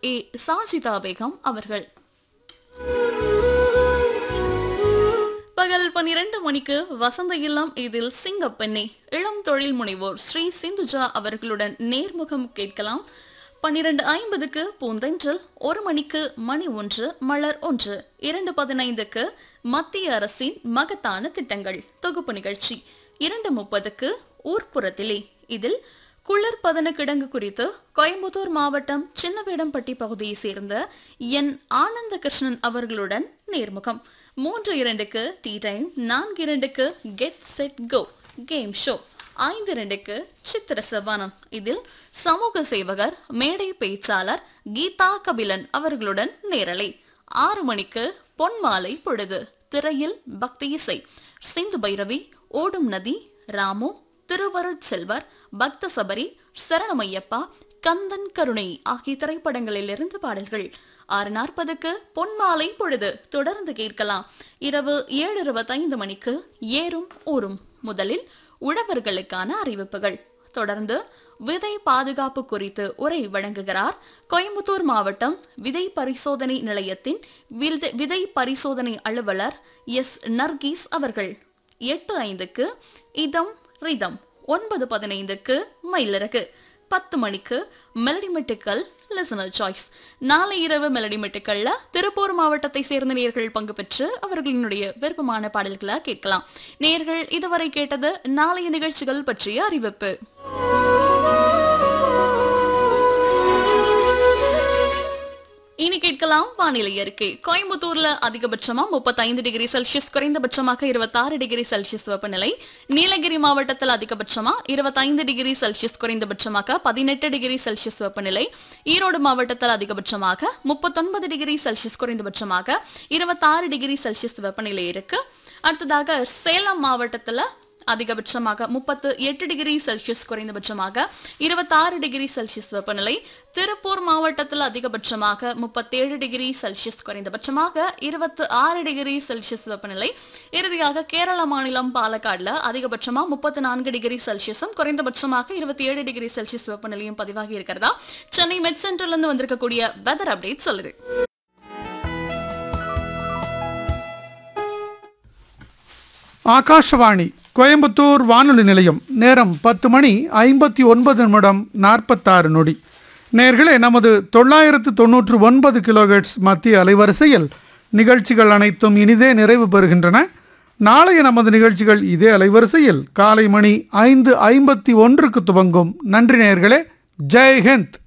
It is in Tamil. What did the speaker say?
ஏ சாஜிதா பேகம் அவர்கள் பகல் பனிரெண்டு மணிக்கு வசந்த இல்லம் இதில் சிங்கப்பெண்ணை இளம் தொழில் முனைவோர் ஸ்ரீ சிந்துஜா அவர்களுடன் நேர்முகம் கேட்கலாம் பன்னிரண்டு ஐம்பதுக்கு பூந்தென்றல் ஒரு மணிக்கு மணி ஒன்று மலர் ஒன்று இரண்டு பதினைந்துக்கு மத்திய அரசின் மகத்தான திட்டங்கள் தொகுப்பு நிகழ்ச்சி இரண்டு முப்பதுக்கு ஊர்ப்புறத்திலே இதில் குளிர்பதன கிடங்கு குறித்து கோயம்புத்தூர் மாவட்டம் சின்னவேடம்பட்டி பகுதியை சேர்ந்த என் ஆனந்த கிருஷ்ணன் அவர்களுடன் நேர்முகம் மூன்று இரண்டுக்கு டீ டைம் நான்கு இரண்டுக்கு get set go game show ஐந்து இரண்டுக்கு சித்திர சபானம் இதில் சமூக சேவகர் மேடை பேச்சாளர் கீதா கபிலன் அவர்களுடன் நேரலை ஆறு மணிக்கு பொன்மாலை பொழுது திரையில் பக்தி இசை சிந்து பைரவி ஓடும் நதி ராமு திருவருட் செல்வர் பக்த சபரி சரணமையப்பா கந்தன் கருணை ஆகிய திரைப்படங்களிலிருந்து பாடல்கள் ஆறு நாற்பதுக்கு பொன்மாலை பொழுது தொடர்ந்து கேட்கலாம் இரவு ஏழு இருபத்தைந்து மணிக்கு ஏறும் ஊரும் முதலில் உழவர்களுக்கான அறிவிப்புகள் தொடர்ந்து விதை பாதுகாப்பு குறித்து உரை வழங்குகிறார் கோயம்புத்தூர் மாவட்டம் விதை பரிசோதனை நிலையத்தின் விதை- விதை பரிசோதனை அலுவலர் எஸ் நர்கீஸ் அவர்கள் எட்டு ஐந்துக்கு இதம் ரிதம் ஒன்பது பதினைந்துக்கு மயிலிறகு பத்து மணிக்கு மெலடி மெட்டுக்கள் லிசனர் சாய்ஸ் நாளை இரவு மெலடி மெட்டுக்கள்ல திருப்பூர் மாவட்டத்தை சேர்ந்த நேர்கள் பங்கு பெற்று அவர்களினுடைய விருப்பமான பாடல்களை கேட்கலாம் நேர்கள் இதுவரை கேட்டது நாளைய நிகழ்ச்சிகள் பற்றிய அறிவிப்பு இனி கேட்கலாம் வானிலை அறிக்கை கோயம்புத்தூர்ல அதிகபட்சமா முப்பத்தைந்து டிகிரி செல்சியஸ் குறைந்தபட்சமாக இருபத்தாறு டிகிரி செல்சியஸ் வெப்பநிலை நீலகிரி மாவட்டத்தில் அதிகபட்சமா இருபத்தைந்து டிகிரி செல்சியஸ் குறைந்தபட்சமாக பதினெட்டு டிகிரி செல்சியஸ் வெப்பநிலை ஈரோடு மாவட்டத்தில் அதிகபட்சமாக முப்பத்தொன்பது டிகிரி செல்சியஸ் குறைந்தபட்சமாக இருபத்தாறு டிகிரி செல்சியஸ் வெப்பநிலை இருக்கு அடுத்ததாக சேலம் மாவட்டத்துல அதிகபட்சமாக முப்பத்து எட்டு டிகிரி செல்சியஸ் குறைந்தபட்சமாக இருபத்தாறு டிகிரி செல்சியஸ் வெப்பநிலை திருப்பூர் மாவட்டத்தில் அதிகபட்சமாக முப்பத்தேழு டிகிரி செல்சியஸ் குறைந்தபட்சமாக இருபத்து ஆறு டிகிரி செல்சியஸ் வெப்பநிலை இறுதியாக கேரள மாநிலம் பாலக்காடுல அதிகபட்சமா முப்பத்து நான்கு டிகிரி செல்சியஸும் குறைந்தபட்சமாக இருபத்தி ஏழு டிகிரி செல்சியஸ் வெப்பநிலையும் பதிவாகி இருக்கிறதா சென்னை மெட் சென்டர்ல இருந்து வந்திருக்கக்கூடிய வெதர் அப்டேட் சொல்லுது ஆகாஷவாணி கோயம்புத்தூர் வானொலி நிலையம் நேரம் பத்து மணி ஐம்பத்தி ஒன்பது நிமிடம் நாற்பத்தாறு நொடி நேர்களே நமது தொள்ளாயிரத்து தொண்ணூற்று ஒன்பது கிலோஹெர்ட்ஸ் மத்திய அலைவரிசையில் நிகழ்ச்சிகள் அனைத்தும் இனிதே நிறைவு பெறுகின்றன நாளைய நமது நிகழ்ச்சிகள் இதே அலைவரிசையில் காலை மணி ஐந்து ஐம்பத்தி ஒன்றுக்கு துவங்கும் நன்றி நேர்களே ஜெய் ஹிந்த்